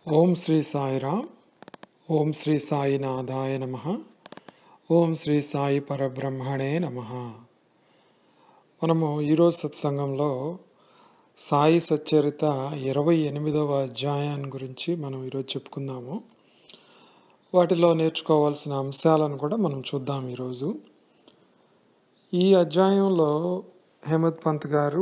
ఓం శ్రీ సాయిరామ్ ఓం శ్రీ సాయినాథాయ నమ ఓం శ్రీ సాయి పరబ్రహ్మణే నమ మనము ఈరోజు సత్సంగంలో సాయి సచ్చరిత ఇరవై ఎనిమిదవ అధ్యాయాన్ని గురించి మనం ఈరోజు చెప్పుకుందాము వాటిలో నేర్చుకోవాల్సిన అంశాలను కూడా మనం చూద్దాం ఈరోజు ఈ అధ్యాయంలో హేమత్ పంత్ గారు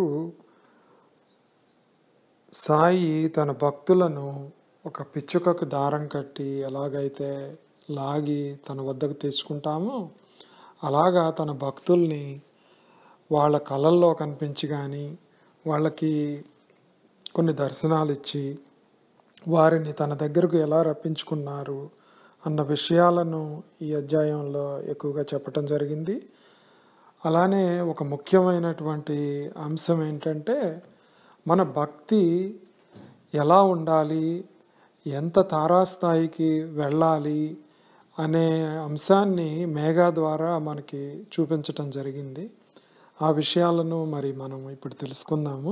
సాయి తన భక్తులను ఒక పిచ్చుకకు దారం కట్టి ఎలాగైతే లాగి తన వద్దకు తెచ్చుకుంటామో అలాగా తన భక్తుల్ని వాళ్ళ కళల్లో కనిపించి కానీ వాళ్ళకి కొన్ని దర్శనాలు ఇచ్చి వారిని తన దగ్గరకు ఎలా రప్పించుకున్నారు అన్న విషయాలను ఈ అధ్యాయంలో ఎక్కువగా చెప్పటం జరిగింది అలానే ఒక ముఖ్యమైనటువంటి అంశం ఏంటంటే మన భక్తి ఎలా ఉండాలి ఎంత తారాస్థాయికి వెళ్ళాలి అనే అంశాన్ని మేఘా ద్వారా మనకి చూపించటం జరిగింది ఆ విషయాలను మరి మనం ఇప్పుడు తెలుసుకుందాము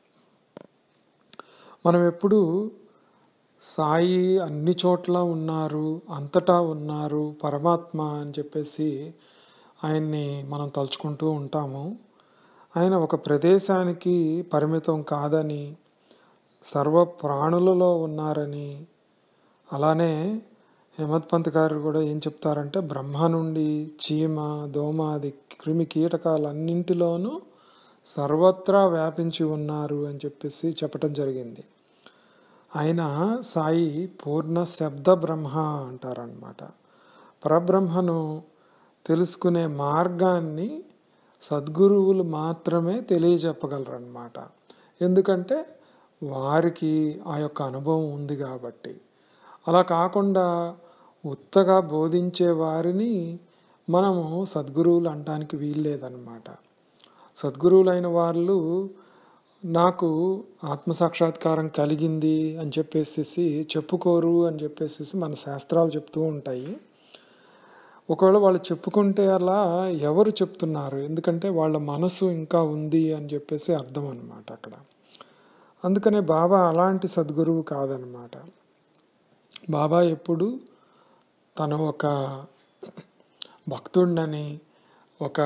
మనం ఎప్పుడు సాయి అన్ని చోట్ల ఉన్నారు అంతటా ఉన్నారు పరమాత్మ అని చెప్పేసి ఆయన్ని మనం తలుచుకుంటూ ఉంటాము ఆయన ఒక ప్రదేశానికి పరిమితం కాదని సర్వ ప్రాణులలో ఉన్నారని అలానే హేమత్ పంత్ గారు కూడా ఏం చెప్తారంటే బ్రహ్మ నుండి చీమ దోమాది క్రిమి కీటకాలన్నింటిలోనూ సర్వత్రా వ్యాపించి ఉన్నారు అని చెప్పేసి చెప్పటం జరిగింది ఆయన సాయి పూర్ణ శబ్ద బ్రహ్మ అంటారనమాట పరబ్రహ్మను తెలుసుకునే మార్గాన్ని సద్గురువులు మాత్రమే తెలియజెప్పగలరన్నమాట ఎందుకంటే వారికి ఆ యొక్క అనుభవం ఉంది కాబట్టి అలా కాకుండా ఉత్తగా బోధించే వారిని మనము సద్గురువులు అనడానికి వీల్లేదన్నమాట సద్గురువులైన వాళ్ళు నాకు ఆత్మసాక్షాత్కారం కలిగింది అని చెప్పేసి చెప్పుకోరు అని చెప్పేసి మన శాస్త్రాలు చెప్తూ ఉంటాయి ఒకవేళ వాళ్ళు చెప్పుకుంటే అలా ఎవరు చెప్తున్నారు ఎందుకంటే వాళ్ళ మనసు ఇంకా ఉంది అని చెప్పేసి అర్థం అనమాట అక్కడ అందుకనే బాబా అలాంటి సద్గురువు కాదనమాట బాబా ఎప్పుడు తన ఒక భక్తుడినని ఒక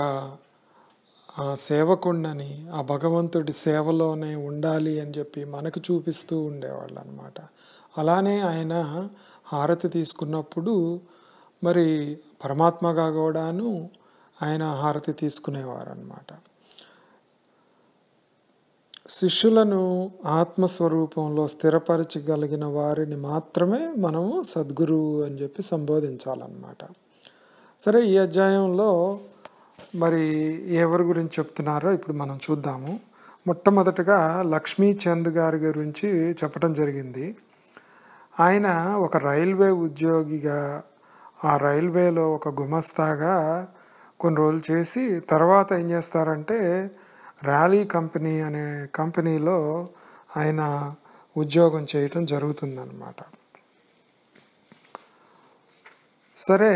సేవకుండని ఆ భగవంతుడి సేవలోనే ఉండాలి అని చెప్పి మనకు చూపిస్తూ ఉండేవాళ్ళు అనమాట అలానే ఆయన హారతి తీసుకున్నప్పుడు మరి పరమాత్మగా కూడాను ఆయన హారతి తీసుకునేవారు అనమాట శిష్యులను ఆత్మస్వరూపంలో స్థిరపరచగలిగిన వారిని మాత్రమే మనము సద్గురువు అని చెప్పి సంబోధించాలన్నమాట సరే ఈ అధ్యాయంలో మరి ఎవరి గురించి చెప్తున్నారో ఇప్పుడు మనం చూద్దాము మొట్టమొదటగా లక్ష్మీ చంద్ గారి గురించి చెప్పడం జరిగింది ఆయన ఒక రైల్వే ఉద్యోగిగా ఆ రైల్వేలో ఒక గుమస్తాగా కొన్ని రోజులు చేసి తర్వాత ఏం చేస్తారంటే ర్యాలీ కంపెనీ అనే కంపెనీలో ఆయన ఉద్యోగం చేయటం జరుగుతుందన్నమాట సరే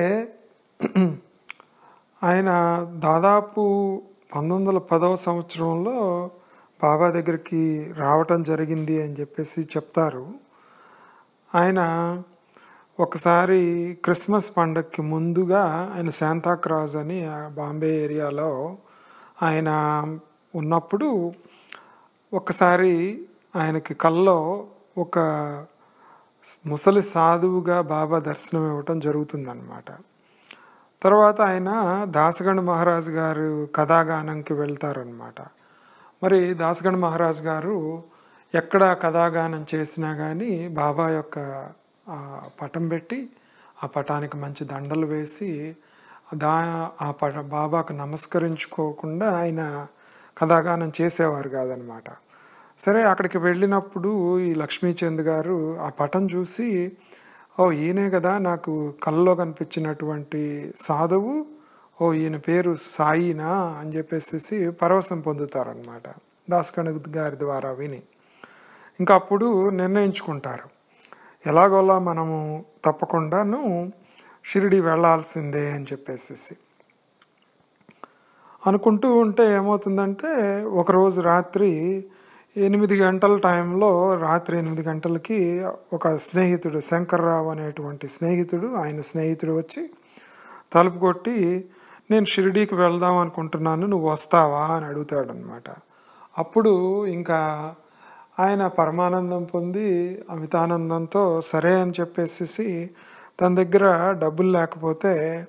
ఆయన దాదాపు పంతొమ్మిది వందల పదవ సంవత్సరంలో బాబా దగ్గరికి రావటం జరిగింది అని చెప్పేసి చెప్తారు ఆయన ఒకసారి క్రిస్మస్ పండగకి ముందుగా ఆయన శాంతాక్రాజ్ అని బాంబే ఏరియాలో ఆయన ఉన్నప్పుడు ఒకసారి ఆయనకి కల్లో ఒక ముసలి సాధువుగా బాబా దర్శనం ఇవ్వటం జరుగుతుందన్నమాట తర్వాత ఆయన దాసగండ్ మహారాజ్ గారు కథాగానంకి వెళ్తారనమాట మరి దాసగండ్ మహారాజ్ గారు ఎక్కడ కథాగానం చేసినా కానీ బాబా యొక్క పటం పెట్టి ఆ పటానికి మంచి దండలు వేసి దా ఆ పట బాబాకు నమస్కరించుకోకుండా ఆయన కథాగానం చేసేవారు కాదనమాట సరే అక్కడికి వెళ్ళినప్పుడు ఈ లక్ష్మీచంద్ గారు ఆ పటం చూసి ఓ ఈయనే కదా నాకు కళ్ళలో కనిపించినటువంటి సాధువు ఓ ఈయన పేరు సాయినా అని చెప్పేసి పరవశం పొందుతారనమాట దాస్కణ్ గారి ద్వారా విని ఇంకా అప్పుడు నిర్ణయించుకుంటారు ఎలాగోలా మనము తప్పకుండాను షిరిడి వెళ్ళాల్సిందే అని చెప్పేసి అనుకుంటూ ఉంటే ఏమవుతుందంటే ఒకరోజు రాత్రి ఎనిమిది గంటల టైంలో రాత్రి ఎనిమిది గంటలకి ఒక స్నేహితుడు శంకర్రావు అనేటువంటి స్నేహితుడు ఆయన స్నేహితుడు వచ్చి తలుపు కొట్టి నేను షిరిడీకి వెళ్దాం అనుకుంటున్నాను నువ్వు వస్తావా అని అడుగుతాడు అనమాట అప్పుడు ఇంకా ఆయన పరమానందం పొంది అమితానందంతో సరే అని చెప్పేసి తన దగ్గర డబ్బులు లేకపోతే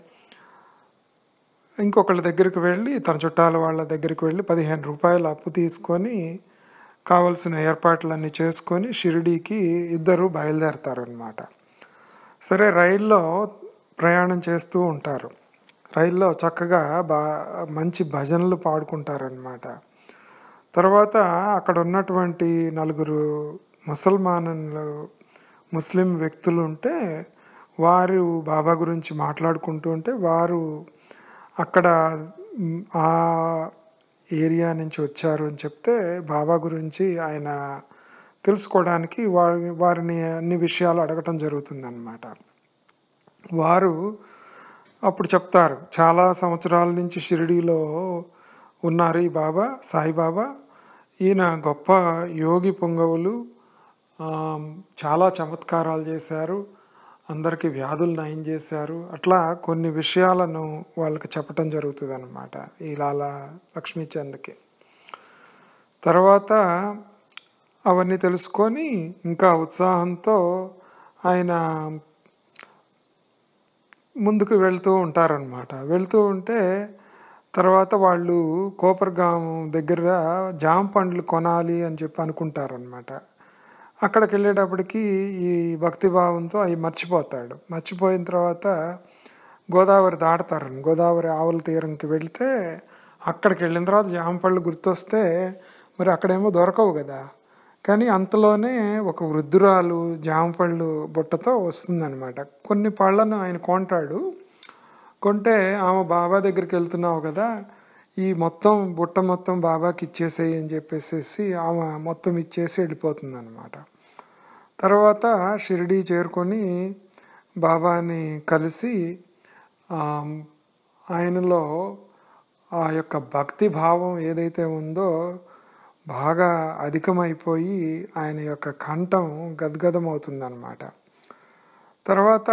ఇంకొకళ్ళ దగ్గరికి వెళ్ళి తన చుట్టాల వాళ్ళ దగ్గరికి వెళ్ళి పదిహేను రూపాయలు అప్పు తీసుకొని కావలసిన ఏర్పాట్లన్నీ చేసుకొని షిరిడీకి ఇద్దరు బయలుదేరతారనమాట సరే రైల్లో ప్రయాణం చేస్తూ ఉంటారు రైల్లో చక్కగా బా మంచి భజనలు పాడుకుంటారనమాట తర్వాత అక్కడ ఉన్నటువంటి నలుగురు ముసల్మానులు ముస్లిం వ్యక్తులు ఉంటే వారు బాబా గురించి మాట్లాడుకుంటూ ఉంటే వారు అక్కడ మ్, ఆ ఏరియా నుంచి వచ్చారు అని చెప్తే బాబా గురించి ఆయన తెలుసుకోవడానికి వారి వారిని అన్ని విషయాలు అడగటం జరుగుతుందన్నమాట వారు అప్పుడు చెప్తారు చాలా సంవత్సరాల నుంచి షిరిడీలో ఉన్నారు ఈ బాబా సాయిబాబా ఈయన గొప్ప యోగి పొంగవులు ఆ, చాలా చమత్కారాలు చేశారు అందరికీ వ్యాధులు నయం చేశారు అట్లా కొన్ని విషయాలను వాళ్ళకి చెప్పటం జరుగుతుంది అనమాట ఈ లాలా లక్ష్మీచంద్కి తర్వాత అవన్నీ తెలుసుకొని ఇంకా ఉత్సాహంతో ఆయన ముందుకు వెళ్తూ ఉంటారనమాట వెళ్తూ ఉంటే తర్వాత వాళ్ళు కోపర్గాం దగ్గర జామ పండ్లు కొనాలి అని చెప్పి అనుకుంటారనమాట అక్కడికి వెళ్ళేటప్పటికి ఈ భక్తిభావంతో అవి మర్చిపోతాడు మర్చిపోయిన తర్వాత గోదావరి దాడతారని గోదావరి ఆవుల తీరంకి వెళ్తే అక్కడికి వెళ్ళిన తర్వాత జామ పళ్ళు గుర్తొస్తే మరి అక్కడేమో దొరకవు కదా కానీ అంతలోనే ఒక వృద్ధురాలు జామ పళ్ళు బుట్టతో వస్తుందన్నమాట కొన్ని పళ్ళను ఆయన కొంటాడు కొంటే ఆమె బాబా దగ్గరికి వెళ్తున్నావు కదా ఈ మొత్తం బుట్ట మొత్తం బాబాకి ఇచ్చేసేయి అని చెప్పేసేసి ఆమె మొత్తం ఇచ్చేసి వెళ్ళిపోతుంది అనమాట తర్వాత షిరిడీ చేరుకొని బాబాని కలిసి ఆ, ఆయనలో ఆ యొక్క భక్తి భావం ఏదైతే ఉందో బాగా అధికమైపోయి ఆయన యొక్క కంఠం గద్గదమవుతుందన్నమాట తర్వాత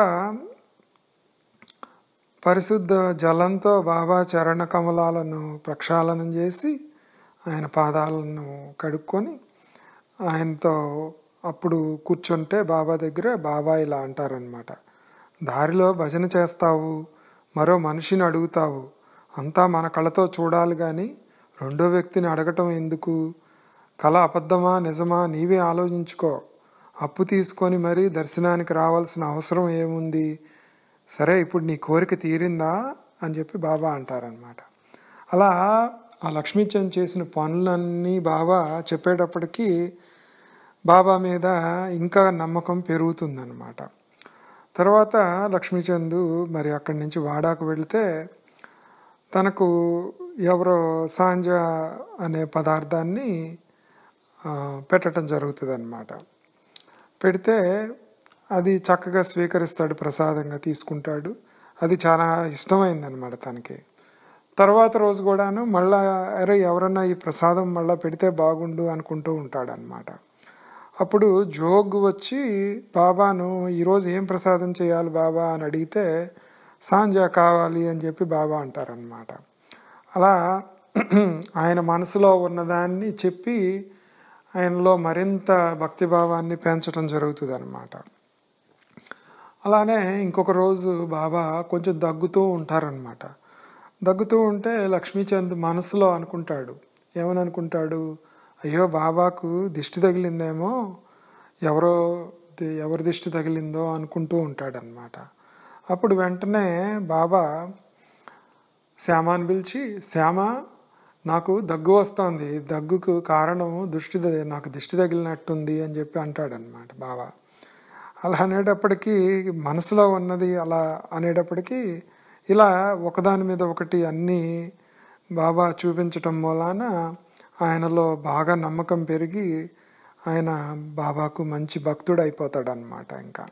పరిశుద్ధ జలంతో బాబా చరణ కమలాలను ప్రక్షాళనం చేసి ఆయన పాదాలను కడుక్కొని ఆయనతో అప్పుడు కూర్చుంటే బాబా దగ్గర బాబా ఇలా అంటారనమాట దారిలో భజన చేస్తావు మరో మనిషిని అడుగుతావు అంతా మన కళతో చూడాలి కానీ రెండో వ్యక్తిని అడగటం ఎందుకు కళ అబద్ధమా నిజమా నీవే ఆలోచించుకో అప్పు తీసుకొని మరీ దర్శనానికి రావాల్సిన అవసరం ఏముంది సరే ఇప్పుడు నీ కోరిక తీరిందా అని చెప్పి బాబా అంటారనమాట అలా ఆ లక్ష్మీచంద్ చేసిన పనులన్నీ బాబా చెప్పేటప్పటికీ బాబా మీద ఇంకా నమ్మకం పెరుగుతుందన్నమాట తర్వాత లక్ష్మీచంద్ మరి అక్కడి నుంచి వాడాకు వెళితే తనకు ఎవరో సాంజ అనే పదార్థాన్ని ఆ, పెట్టడం జరుగుతుంది అన్నమాట పెడితే అది చక్కగా స్వీకరిస్తాడు ప్రసాదంగా తీసుకుంటాడు అది చాలా ఇష్టమైందనమాట తనకి తర్వాత రోజు కూడాను మళ్ళా అరే ఎవరన్నా ఈ ప్రసాదం మళ్ళా పెడితే బాగుండు అనుకుంటూ ఉంటాడనమాట అప్పుడు జోగ్ వచ్చి బాబాను ఈరోజు ఏం ప్రసాదం చేయాలి బాబా అని అడిగితే సాంజా కావాలి అని చెప్పి బాబా అంటారనమాట అలా ఆయన మనసులో ఉన్నదాన్ని చెప్పి ఆయనలో మరింత భక్తిభావాన్ని పెంచడం జరుగుతుంది అనమాట అలానే ఇంకొక రోజు బాబా కొంచెం దగ్గుతూ ఉంటారనమాట దగ్గుతూ ఉంటే లక్ష్మీచంద్ మనసులో అనుకుంటాడు ఏమని అనుకుంటాడు అయ్యో బాబాకు దిష్టి తగిలిందేమో ఎవరో ది- ఎవరి దిష్టి తగిలిందో అనుకుంటూ ఉంటాడనమాట అప్పుడు వెంటనే బాబా శ్యామాని పిలిచి శ్యామ నాకు దగ్గు వస్తుంది దగ్గుకు కారణం దృష్టి ద- నాకు దిష్టి తగిలినట్టుంది అని చెప్పి అంటాడనమాట బాబా అలా అనేటప్పటికీ మనసులో ఉన్నది అలా అనేటప్పటికీ ఇలా ఒకదాని మీద ఒకటి అన్నీ బాబా చూపించటం మూలాన ఆయనలో బాగా నమ్మకం పెరిగి ఆయన బాబాకు మంచి భక్తుడు అయిపోతాడనమాట ఇంకా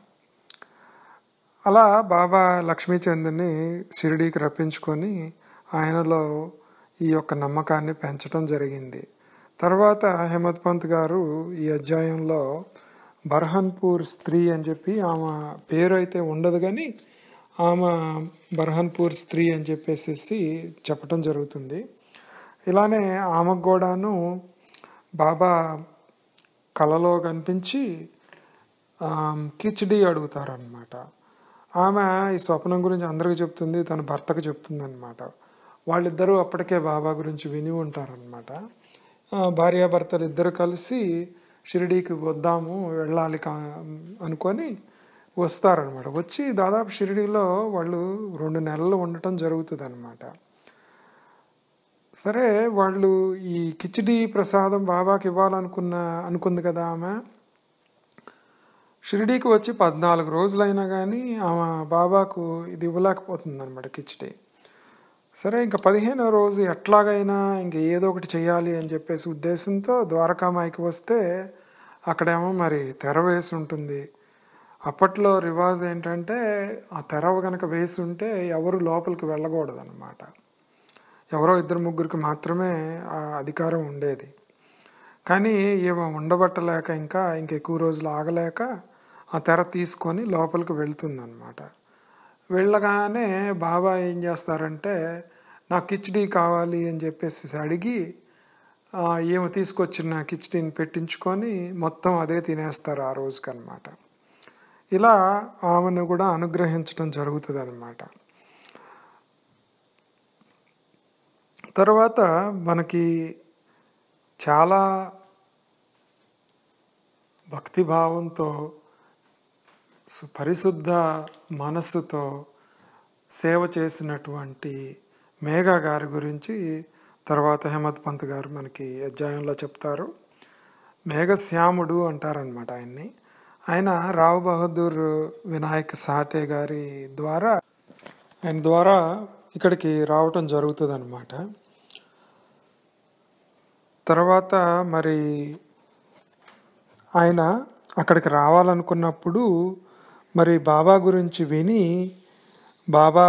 అలా బాబా లక్ష్మీచంద్ని షిరిడీకి రప్పించుకొని ఆయనలో ఈ యొక్క నమ్మకాన్ని పెంచడం జరిగింది తర్వాత హేమత్ పంత్ గారు ఈ అధ్యాయంలో బర్హన్పూర్ స్త్రీ అని చెప్పి ఆమె పేరు అయితే ఉండదు కానీ ఆమె బర్హన్పూర్ స్త్రీ అని చెప్పేసి చెప్పటం జరుగుతుంది ఇలానే ఆమెకు కూడాను బాబా కలలో కనిపించి కిచడీ అడుగుతారనమాట ఆమె ఈ స్వప్నం గురించి అందరికీ చెప్తుంది తన భర్తకు చెప్తుంది అనమాట వాళ్ళిద్దరూ అప్పటికే బాబా గురించి విని ఉంటారనమాట భార్యాభర్తలు ఇద్దరు కలిసి షిరిడీకి వద్దాము వెళ్ళాలి కా అనుకొని వస్తారనమాట వచ్చి దాదాపు షిరిడీలో వాళ్ళు రెండు నెలలు ఉండటం జరుగుతుంది అనమాట సరే వాళ్ళు ఈ కిచిడి ప్రసాదం బాబాకి ఇవ్వాలనుకున్న అనుకుంది కదా ఆమె షిరిడీకి వచ్చి పద్నాలుగు రోజులైనా కానీ ఆమె బాబాకు ఇది ఇవ్వలేకపోతుంది అనమాట కిచిడి సరే ఇంకా పదిహేనో రోజు ఎట్లాగైనా ఇంక ఏదో ఒకటి చేయాలి అని చెప్పేసి ఉద్దేశంతో ద్వారకామాయికి వస్తే అక్కడేమో మరి తెర వేసి ఉంటుంది అప్పట్లో రివాజ్ ఏంటంటే ఆ తెర కనుక వేసి ఉంటే ఎవరు లోపలికి వెళ్ళకూడదు అనమాట ఎవరో ఇద్దరు ముగ్గురికి మాత్రమే ఆ అధికారం ఉండేది కానీ ఏమో ఉండబట్టలేక ఇంకా ఇంక ఎక్కువ రోజులు ఆగలేక ఆ తెర తీసుకొని లోపలికి వెళ్తుందన్నమాట వెళ్ళగానే బాబా ఏం చేస్తారంటే నాకు కిచడీ కావాలి అని చెప్పేసి అడిగి ఏమో తీసుకొచ్చిన కిచడీని పెట్టించుకొని మొత్తం అదే తినేస్తారు ఆ రోజుకి అనమాట ఇలా ఆమెను కూడా అనుగ్రహించడం జరుగుతుంది అనమాట తర్వాత మనకి చాలా భక్తిభావంతో పరిశుద్ధ మనస్సుతో సేవ చేసినటువంటి మేఘా గారి గురించి తర్వాత హేమత్ పంత్ గారు మనకి అధ్యాయంలో చెప్తారు మేఘశ్యాముడు అంటారనమాట ఆయన్ని ఆయన రావు బహదూర్ వినాయక్ సాటే గారి ద్వారా ఆయన ద్వారా ఇక్కడికి రావటం జరుగుతుంది అనమాట తర్వాత మరి ఆయన అక్కడికి రావాలనుకున్నప్పుడు మరి బాబా గురించి విని బాబా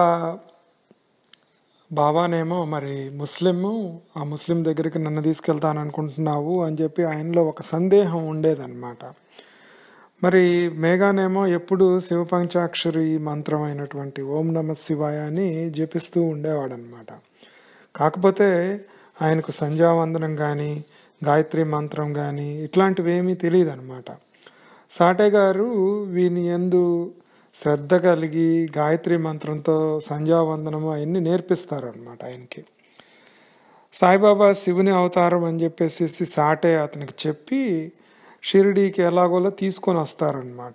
బాబానేమో మరి ముస్లిము ఆ ముస్లిం దగ్గరికి నన్ను తీసుకెళ్తాను అనుకుంటున్నావు అని చెప్పి ఆయనలో ఒక సందేహం ఉండేదన్నమాట మరి మేఘానేమో ఎప్పుడు శివపంచాక్షరి మంత్రం అయినటువంటి ఓం నమ శివాయ అని జపిస్తూ ఉండేవాడనమాట కాకపోతే ఆయనకు సంధ్యావందనం కానీ గాయత్రి మంత్రం కానీ ఇట్లాంటివి ఏమీ తెలియదు అనమాట సాటే గారు వీని ఎందు శ్రద్ధ కలిగి గాయత్రి మంత్రంతో సంధ్యావందనము అవన్నీ నేర్పిస్తారనమాట ఆయనకి సాయిబాబా శివుని అవతారం అని చెప్పేసి సాటే అతనికి చెప్పి షిరిడీకి ఎలాగోలా తీసుకొని వస్తారనమాట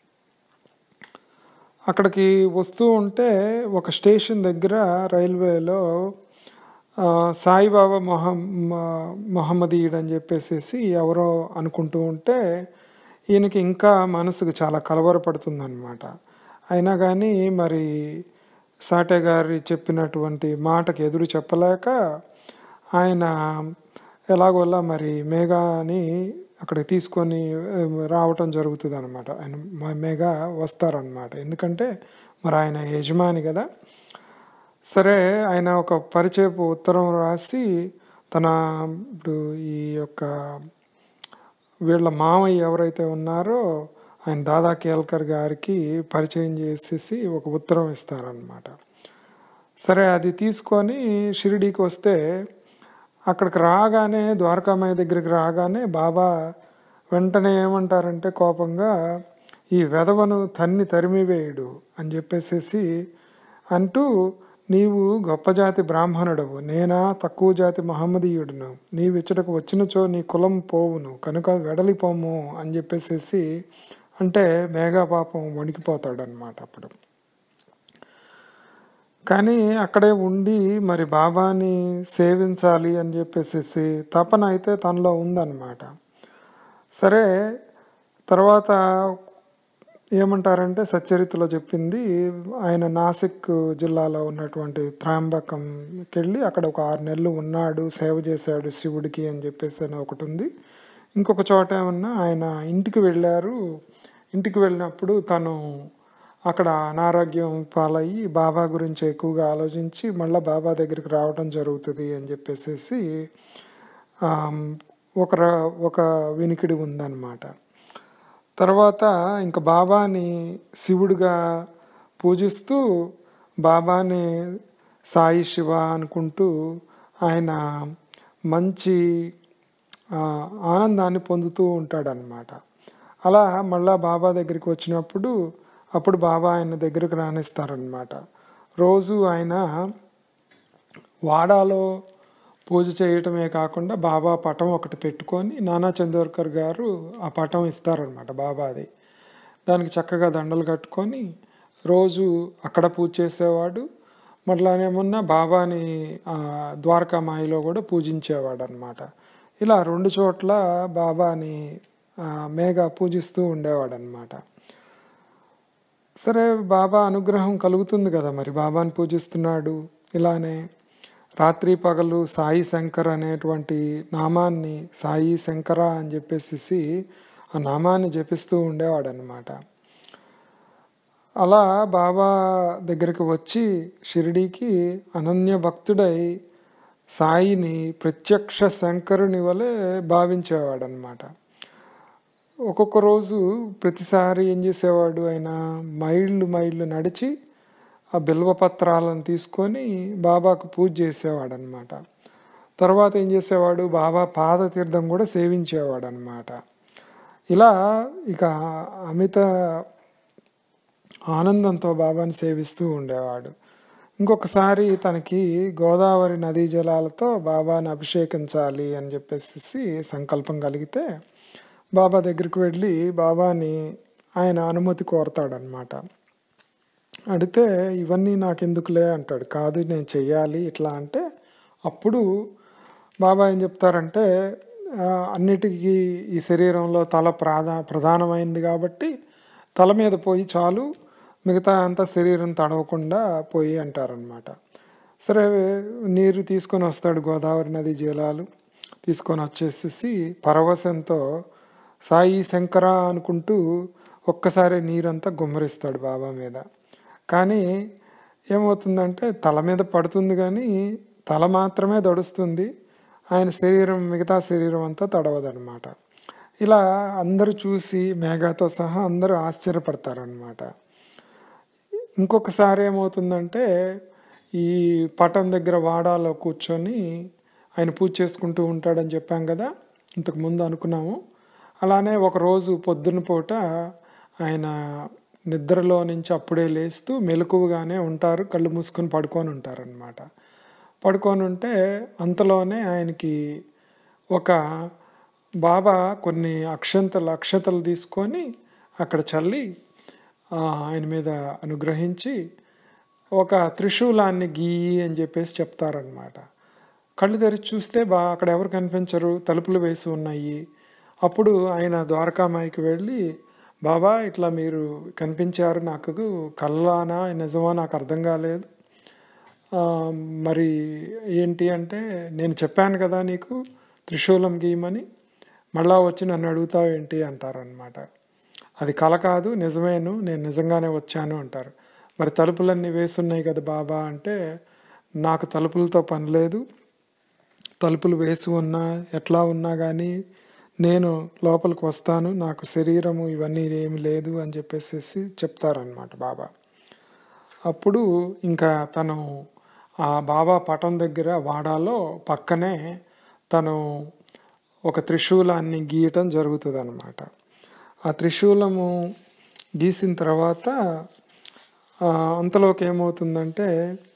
అక్కడికి వస్తూ ఉంటే ఒక స్టేషన్ దగ్గర రైల్వేలో సాయిబాబా మొహ మొహమ్మదీయుడు అని చెప్పేసి ఎవరో అనుకుంటూ ఉంటే ఈయనకి ఇంకా మనసుకు చాలా కలవరపడుతుందన్నమాట అయినా కానీ మరి సాటే గారి చెప్పినటువంటి మాటకి ఎదురు చెప్పలేక ఆయన ఎలాగోలా మరి మేఘాని అక్కడికి తీసుకొని రావటం జరుగుతుంది అనమాట ఆయన మేఘా వస్తారనమాట ఎందుకంటే మరి ఆయన యజమాని కదా సరే ఆయన ఒక పరిచయపు ఉత్తరం రాసి తన ఇప్పుడు ఈ యొక్క వీళ్ళ మామయ్య ఎవరైతే ఉన్నారో ఆయన దాదా కేల్కర్ గారికి పరిచయం చేసేసి ఒక ఉత్తరం ఇస్తారనమాట సరే అది తీసుకొని షిరిడీకి వస్తే అక్కడికి రాగానే ద్వారకామాయ దగ్గరికి రాగానే బాబా వెంటనే ఏమంటారంటే కోపంగా ఈ వెధవను తన్ని తరిమివేయుడు అని చెప్పేసేసి అంటూ నీవు గొప్ప జాతి బ్రాహ్మణుడవు నేనా తక్కువ జాతి మహమ్మదీయుడును నీవు ఇచ్చటకు వచ్చినచో నీ కులం పోవును కనుక వెడలిపోము అని చెప్పేసేసి అంటే మేఘా పాపం వణికిపోతాడు అనమాట అప్పుడు కానీ అక్కడే ఉండి మరి బాబాని సేవించాలి అని చెప్పేసి తపన అయితే తనలో ఉందన్నమాట సరే తర్వాత ఏమంటారంటే సచ్చరితలో చెప్పింది ఆయన నాసిక్ జిల్లాలో ఉన్నటువంటి త్రాంబకంకి వెళ్ళి అక్కడ ఒక ఆరు నెలలు ఉన్నాడు సేవ చేశాడు శివుడికి అని చెప్పేసి అని ఒకటి ఉంది ఇంకొక చోట ఏమన్నా ఆయన ఇంటికి వెళ్ళారు ఇంటికి వెళ్ళినప్పుడు తను అక్కడ అనారోగ్యం పాలయ్యి బాబా గురించి ఎక్కువగా ఆలోచించి మళ్ళీ బాబా దగ్గరికి రావడం జరుగుతుంది అని చెప్పేసి ఒక ర- ఒక వినికిడి ఉందన్నమాట తర్వాత ఇంకా బాబాని శివుడిగా పూజిస్తూ బాబాని సాయి శివ అనుకుంటూ ఆయన మంచి ఆ, ఆనందాన్ని పొందుతూ ఉంటాడనమాట అలా మళ్ళా బాబా దగ్గరికి వచ్చినప్పుడు అప్పుడు బాబా ఆయన దగ్గరకు రాణిస్తారనమాట రోజు ఆయన వాడాలో పూజ చేయటమే కాకుండా బాబా పటం ఒకటి పెట్టుకొని నానా చందోర్కర్ గారు ఆ పటం ఇస్తారనమాట బాబాది దానికి చక్కగా దండలు కట్టుకొని రోజు అక్కడ పూజ చేసేవాడు మళ్ళానేమన్నా బాబాని ఆ, ద్వారకామాయిలో కూడా పూజించేవాడు అనమాట ఇలా రెండు చోట్ల బాబాని ఆ, మేఘ పూజిస్తూ ఉండేవాడు అనమాట సరే బాబా అనుగ్రహం కలుగుతుంది కదా మరి బాబాని పూజిస్తున్నాడు ఇలానే రాత్రి పగలు సాయి శంకర్ అనేటువంటి నామాన్ని సాయి శంకర అని చెప్పేసి ఆ నామాన్ని జపిస్తూ ఉండేవాడు అనమాట అలా బాబా దగ్గరికి వచ్చి షిరిడీకి అనన్య భక్తుడై సాయిని ప్రత్యక్ష శంకరుని వలె భావించేవాడు అనమాట ఒక్కొక్క రోజు ప్రతిసారి ఏం చేసేవాడు ఆయన మైళ్ళు మైళ్ళు నడిచి ఆ బిల్వపత్రాలను తీసుకొని బాబాకు పూజ చేసేవాడు అనమాట తర్వాత ఏం చేసేవాడు బాబా పాదతీర్థం కూడా సేవించేవాడు అనమాట ఇలా ఇక అమిత ఆనందంతో బాబాని సేవిస్తూ ఉండేవాడు ఇంకొకసారి తనకి గోదావరి నదీ జలాలతో బాబాని అభిషేకించాలి అని చెప్పేసి సంకల్పం కలిగితే బాబా దగ్గరికి వెళ్ళి బాబాని ఆయన అనుమతి కోరతాడనమాట అడిగితే ఇవన్నీ నాకెందుకులే అంటాడు కాదు నేను చెయ్యాలి ఇట్లా అంటే అప్పుడు బాబా ఏం చెప్తారంటే ఆ, అన్నిటికీ ఈ శరీరంలో తల ప్రాధా ప్రధానమైంది కాబట్టి తల మీద పోయి చాలు మిగతా అంతా శరీరం తడవకుండా పోయి అంటారనమాట సరే నీరు తీసుకొని వస్తాడు గోదావరి నది జలాలు తీసుకొని వచ్చేసేసి పరవశంతో సాయి శంకర అనుకుంటూ ఒక్కసారి నీరంతా గుమ్మరిస్తాడు బాబా మీద కానీ ఏమవుతుందంటే తల మీద పడుతుంది కానీ తల మాత్రమే దడుస్తుంది ఆయన శరీరం మిగతా శరీరం అంతా తడవదనమాట ఇలా అందరూ చూసి మేఘాతో సహా అందరూ ఆశ్చర్యపడతారనమాట ఇంకొకసారి ఏమవుతుందంటే ఈ పటం దగ్గర వాడాలో కూర్చొని ఆయన పూజ చేసుకుంటూ ఉంటాడని చెప్పాం కదా ఇంతకు ముందు అనుకున్నాము అలానే ఒకరోజు పొద్దున పూట ఆయన నిద్రలో నుంచి అప్పుడే లేస్తూ మెలకువగానే ఉంటారు కళ్ళు మూసుకొని పడుకొని ఉంటారనమాట పడుకొని ఉంటే అంతలోనే ఆయనకి ఒక బాబా కొన్ని అక్షంతలు అక్షతలు తీసుకొని అక్కడ చల్లి ఆ, ఆయన మీద అనుగ్రహించి ఒక త్రిశూలాన్ని గీయి అని చెప్పేసి చెప్తారనమాట కళ్ళు తెరిచి చూస్తే బా అక్కడ ఎవరు కనిపించరు తలుపులు వేసి ఉన్నాయి అప్పుడు ఆయన ద్వారకామాయికి వెళ్ళి బాబా ఇట్లా మీరు కనిపించారు నాకు కల్లానా నిజమా నాకు అర్థం కాలేదు ఆ, మరి ఏంటి అంటే నేను చెప్పాను కదా నీకు త్రిశూలం గీయమని మళ్ళా వచ్చి నన్ను అడుగుతావు ఏంటి అంటారనమాట అది కల కాదు నిజమేను నేను నిజంగానే వచ్చాను అంటారు మరి తలుపులన్నీ వేసున్నాయి కదా బాబా అంటే నాకు తలుపులతో పని లేదు తలుపులు వేసి ఉన్నా ఎట్లా ఉన్నా కానీ నేను లోపలికి వస్తాను నాకు శరీరము ఇవన్నీ ఏమి లేదు అని చెప్పేసి చెప్తారనమాట బాబా అప్పుడు ఇంకా తను ఆ బాబా పటం దగ్గర వాడాలో పక్కనే తను ఒక త్రిశూలాన్ని గీయటం జరుగుతుంది అనమాట ఆ త్రిశూలము గీసిన తర్వాత ఆ, అంతలోకి ఏమవుతుందంటే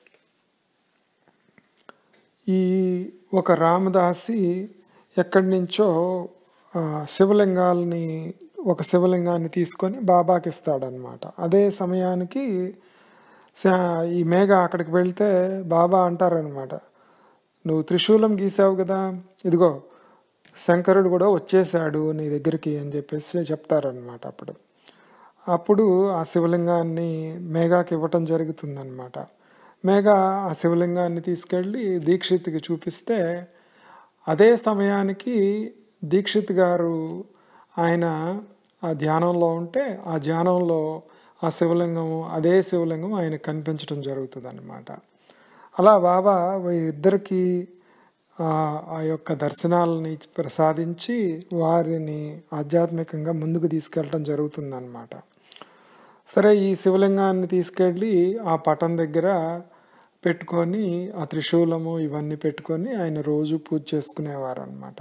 ఈ ఒక రామదాసి ఎక్కడి నుంచో ఆ, శివలింగాల్ని ఒక శివలింగాన్ని తీసుకొని బాబాకి ఇస్తాడనమాట అదే సమయానికి శా- ఈ మేఘ అక్కడికి వెళ్తే బాబా అంటారనమాట నువ్వు త్రిశూలం గీసావు కదా ఇదిగో శంకరుడు కూడా వచ్చేసాడు నీ దగ్గరికి అని చెప్పేసి చెప్తారనమాట అప్పుడు అప్పుడు ఆ శివలింగాన్ని మేఘాకి ఇవ్వటం జరుగుతుందన్నమాట మేఘ ఆ శివలింగాన్ని తీసుకెళ్ళి దీక్షిత్కి చూపిస్తే అదే సమయానికి దీక్షిత్ గారు ఆయన ఆ ధ్యానంలో ఉంటే ఆ ధ్యానంలో ఆ శివలింగం అదే శివలింగం ఆయనకు కనిపించడం జరుగుతుంది అలా బాబా ఇద్దరికి ఆ ఆ యొక్క దర్శనాలని ప్రసాదించి వారిని ఆధ్యాత్మికంగా ముందుకు తీసుకెళ్ళటం జరుగుతుందన్నమాట సరే ఈ శివలింగాన్ని తీసుకెళ్ళి ఆ పటం దగ్గర పెట్టుకొని ఆ త్రిశూలము ఇవన్నీ పెట్టుకొని ఆయన రోజు పూజ చేసుకునేవారు అనమాట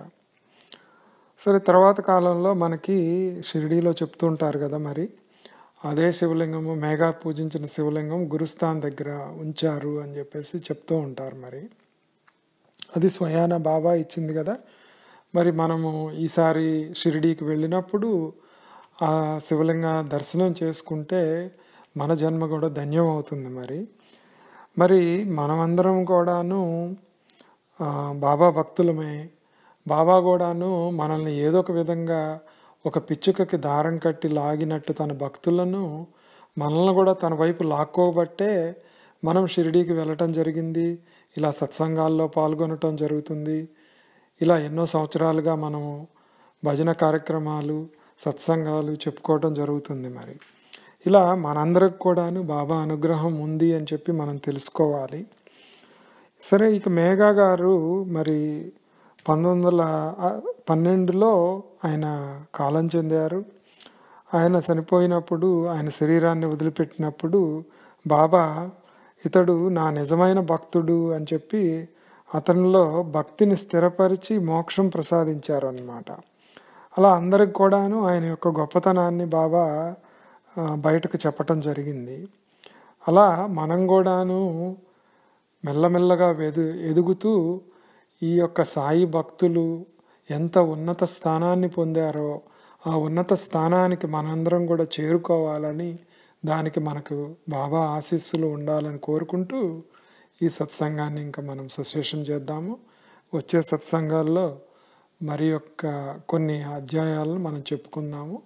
సరే తర్వాత కాలంలో మనకి షిరిడీలో చెప్తుంటారు కదా మరి అదే శివలింగము మేఘా పూజించిన శివలింగం గురుస్థాన్ దగ్గర ఉంచారు అని చెప్పేసి చెప్తూ ఉంటారు మరి అది స్వయాన బాబా ఇచ్చింది కదా మరి మనము ఈసారి షిరిడీకి వెళ్ళినప్పుడు ఆ శివలింగ దర్శనం చేసుకుంటే మన జన్మ కూడా ధన్యం అవుతుంది మరి మరి మనమందరం కూడాను ఆ, బాబా భక్తులమే బాబా కూడాను మనల్ని ఏదో ఒక విధంగా ఒక పిచ్చుకకి దారం కట్టి లాగినట్టు తన భక్తులను మనల్ని కూడా తన వైపు లాక్కోబట్టే మనం షిరిడీకి వెళ్ళటం జరిగింది ఇలా సత్సంగాల్లో పాల్గొనటం జరుగుతుంది ఇలా ఎన్నో సంవత్సరాలుగా మనము భజన కార్యక్రమాలు సత్సంగాలు చెప్పుకోవటం జరుగుతుంది మరి ఇలా మనందరికి కూడాను బాబా అనుగ్రహం ఉంది అని చెప్పి మనం తెలుసుకోవాలి సరే ఇక మేఘా గారు మరి పంతొమ్మిది వందల పన్నెండులో ఆయన కాలం చెందారు ఆయన చనిపోయినప్పుడు ఆయన శరీరాన్ని వదిలిపెట్టినప్పుడు బాబా ఇతడు నా నిజమైన భక్తుడు అని చెప్పి అతనిలో భక్తిని స్థిరపరిచి మోక్షం ప్రసాదించారు అన్నమాట అలా అందరికి కూడాను ఆయన యొక్క గొప్పతనాన్ని బాబా ఆ, బయటకు చెప్పటం జరిగింది అలా మనం కూడాను మెల్లమెల్లగా ఎదు ఎదుగుతూ ఈ యొక్క సాయి భక్తులు ఎంత ఉన్నత స్థానాన్ని పొందారో ఆ ఉన్నత స్థానానికి మనందరం కూడా చేరుకోవాలని దానికి మనకు బాబా ఆశీస్సులు ఉండాలని కోరుకుంటూ ఈ సత్సంగాన్ని ఇంకా మనం సశేషం చేద్దాము వచ్చే సత్సంగాల్లో మరి యొక్క కొన్ని అధ్యాయాలను మనం చెప్పుకుందాము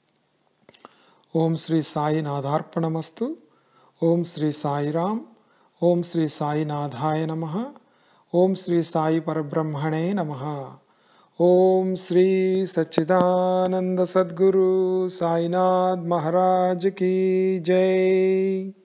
ఓం శ్రీ సాయి నాథార్పణమస్తు ఓం శ్రీ సాయిరామ్ ఓం శ్రీ సాయినాథాయ నమ ఓం శ్రీ సాయి పరబ్రహ్మణే నమ ఓం శ్రీ సచ్చిదానంద సద్గురు సాయినాథ్ మహారాజ్ కీ జై